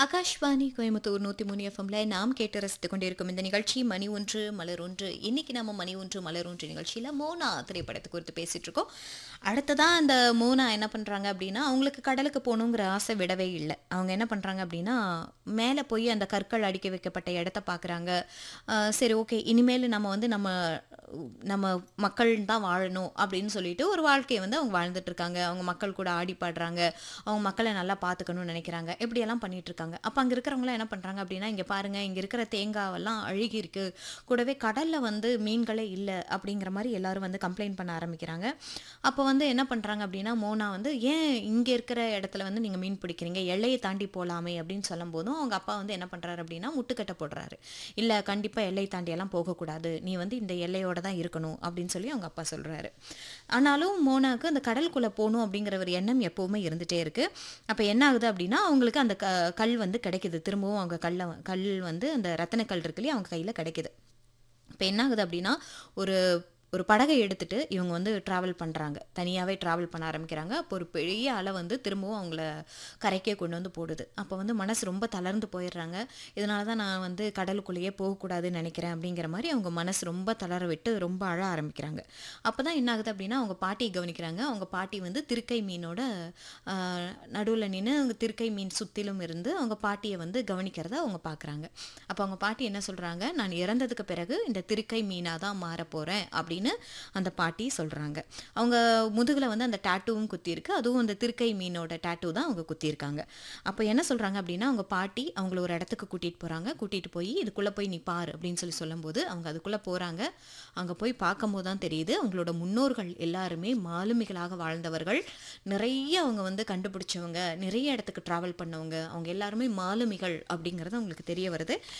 ஆகாஷ்வாணி கோயம்புத்தூர் நூற்றி மூணு எஃப்எம்ல நாம் கேட்டு ரசித்துக் கொண்டிருக்கும் இந்த நிகழ்ச்சி மணி ஒன்று மலர் ஒன்று இன்னைக்கு நம்ம மணி ஒன்று மலர் ஒன்று நிகழ்ச்சியில் மோனா திரைப்படத்தை குறித்து பேசிட்டு இருக்கோம் அடுத்ததான் அந்த மோனா என்ன பண்ணுறாங்க அப்படின்னா அவங்களுக்கு கடலுக்கு போகணுங்கிற ஆசை விடவே இல்லை அவங்க என்ன பண்ணுறாங்க அப்படின்னா மேலே போய் அந்த கற்கள் அடிக்க வைக்கப்பட்ட இடத்த பார்க்குறாங்க சரி ஓகே இனிமேல் நம்ம வந்து நம்ம நம்ம மக்கள் தான் வாழணும் அப்படின்னு சொல்லிட்டு ஒரு வாழ்க்கையை வந்து அவங்க வாழ்ந்துட்டு இருக்காங்க அவங்க மக்கள் கூட ஆடி பாடுறாங்க அவங்க மக்களை நல்லா பார்த்துக்கணும்னு நினைக்கிறாங்க இப்படியெல்லாம் பண்ணிட்டு இருக்காங்க அப்போ அங்கே இருக்கிறவங்களாம் என்ன பண்ணுறாங்க அப்படின்னா இங்கே பாருங்க இங்கே இருக்கிற தேங்காவெல்லாம் அழுகி இருக்கு கூடவே கடலில் வந்து மீன்களே இல்லை அப்படிங்கிற மாதிரி எல்லாரும் வந்து கம்ப்ளைண்ட் பண்ண ஆரம்பிக்கிறாங்க அப்போ வந்து என்ன பண்ணுறாங்க அப்படின்னா மோனா வந்து ஏன் இங்கே இருக்கிற இடத்துல வந்து நீங்கள் மீன் பிடிக்கிறீங்க எல்லையை தாண்டி போகலாமே அப்படின்னு சொல்லும் போதும் அவங்க அப்பா வந்து என்ன பண்ணுறாரு அப்படின்னா முட்டுக்கட்டை போடுறாரு இல்லை கண்டிப்பாக எல்லை தாண்டி எல்லாம் போகக்கூடாது நீ வந்து இந்த எல்லையோட தான் இருக்கணும் அப்படின்னு சொல்லி அவங்க அப்பா சொல்கிறாரு ஆனாலும் மோனாக்கு அந்த கடலுக்குள்ளே போகணும் அப்படிங்கிற ஒரு எண்ணம் எப்போவுமே இருந்துகிட்டே இருக்குது அப்போ என்ன ஆகுது அப்படின்னா அவங்களுக்கு அந்த க கல் வந்து கிடைக்குது திரும்பவும் அவங்க கல்லை கல் வந்து அந்த ரத்தன கல் இருக்கு இல்லையா அவங்க கையில் கிடைக்குது இப்போ என்ன ஆகுது அப்படின்னா ஒரு ஒரு படகை எடுத்துட்டு இவங்க வந்து ட்ராவல் பண்ணுறாங்க தனியாகவே ட்ராவல் பண்ண ஆரம்பிக்கிறாங்க அப்போ ஒரு பெரிய அலை வந்து திரும்பவும் அவங்கள கரைக்கே கொண்டு வந்து போடுது அப்போ வந்து மனசு ரொம்ப தளர்ந்து போயிடுறாங்க இதனால தான் நான் வந்து கடலுக்குள்ளேயே போகக்கூடாதுன்னு நினைக்கிறேன் அப்படிங்கிற மாதிரி அவங்க மனசு ரொம்ப தளர விட்டு ரொம்ப அழ ஆரம்பிக்கிறாங்க அப்போ தான் என்ன ஆகுது அப்படின்னா அவங்க பாட்டியை கவனிக்கிறாங்க அவங்க பாட்டி வந்து திருக்கை மீனோட நடுவில் நின்று அவங்க திருக்கை மீன் சுற்றிலும் இருந்து அவங்க பாட்டியை வந்து கவனிக்கிறத அவங்க பார்க்குறாங்க அப்போ அவங்க பாட்டி என்ன சொல்கிறாங்க நான் இறந்ததுக்கு பிறகு இந்த திருக்கை மீனாக தான் மாற போகிறேன் அப்படின்னு அந்த பாட்டி சொல்கிறாங்க அவங்க முதுகில் வந்து அந்த டேட்டூவும் குத்தியிருக்கு அதுவும் அந்த திருக்கை மீனோட டேட்டூ தான் அவங்க குத்தியிருக்காங்க அப்போ என்ன சொல்கிறாங்க அப்படின்னா அவங்க பாட்டி அவங்கள ஒரு இடத்துக்கு கூட்டிகிட்டு போகிறாங்க கூட்டிகிட்டு போய் இதுக்குள்ளே போய் நீ பாரு அப்படின்னு சொல்லி சொல்லும்போது அவங்க அதுக்குள்ளே போகிறாங்க அங்கே போய் பார்க்கும்போது தான் தெரியுது அவங்களோட முன்னோர்கள் எல்லாருமே மாலுமிகளாக வாழ்ந்தவர்கள் நிறைய அவங்க வந்து கண்டுபிடிச்சவங்க நிறைய இடத்துக்கு ட்ராவல் பண்ணவங்க அவங்க எல்லாருமே மாலுமிகள் அப்படிங்கிறது அவங்களுக்கு தெரிய வருது